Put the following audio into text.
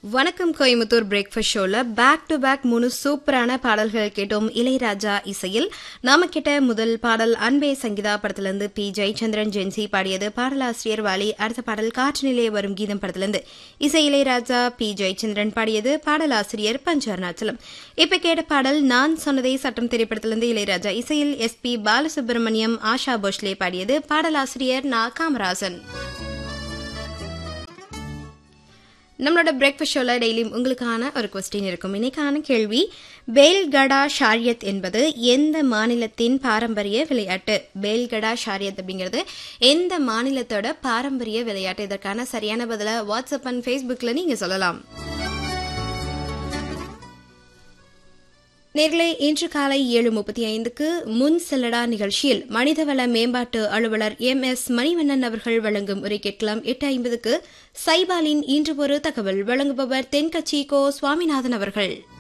வணக்கம் கோயம்புத்தூர் பிரேக்ஃபாஸ்ட் ஷோல back to back மூணு சூப்பரான பாடல்கள் கேட்டோம் இளையராஜா இசையில் நாம கிட்ட முதல் பாடல் அன்பே சங்கீதா படத்திலிருந்து பி ஜெயச்சந்திரன் ஜென்சி பாடியது பாடலாசிரியர் வாலி அடுத்த பாடல் காற்று நிலைய வரும் கீதம் படத்திலிருந்து இசை இளையராஜா பி ஜெயச்சந்திரன் பாடியது பாடலாசிரியர் பஞ்ச அருணாச்சலம் இப்ப கேட்ட பாடல் நான் சொன்னதை சட்டம் திரைப்படத்திலிருந்து இளையராஜா இசையில் எஸ் பி பாலசுப்ரமணியம் ஆஷா போஸ்லே பாடியது பாடலாசிரியர் நா காமராசன் நம்மளோட பிரேக்ஃபாஸ்ட் ஷோல டெய்லியும் உங்களுக்கான ஒரு கொஸ்டின் இருக்கும் இன்னைக்கான கேள்வி பேல்கடா ஷாரியத் என்பது எந்த மாநிலத்தின் பாரம்பரிய விளையாட்டு பேல்கடா ஷாரியத் அப்படிங்கிறது எந்த மாநிலத்தோட பாரம்பரிய விளையாட்டு இதற்கான சரியான பதில வாட்ஸ்அப் அண்ட் ஃபேஸ்புக்கில் நீங்க சொல்லலாம் நேர்களை இன்று காலை ஏழு முப்பத்தி ஐந்துக்கு முன் செல்லடா நிகழ்ச்சியில் மனிதவள மேம்பாட்டு அலுவலர் எம் எஸ் மணிவண்ணன் அவர்கள் வழங்கும் உரை கேட்கலாம் எட்டு ஐம்பதுக்கு சைபாலின் இன்று ஒரு தகவல் வழங்குபவர் தென்கட்சி கோ சுவாமிநாதன் அவர்கள்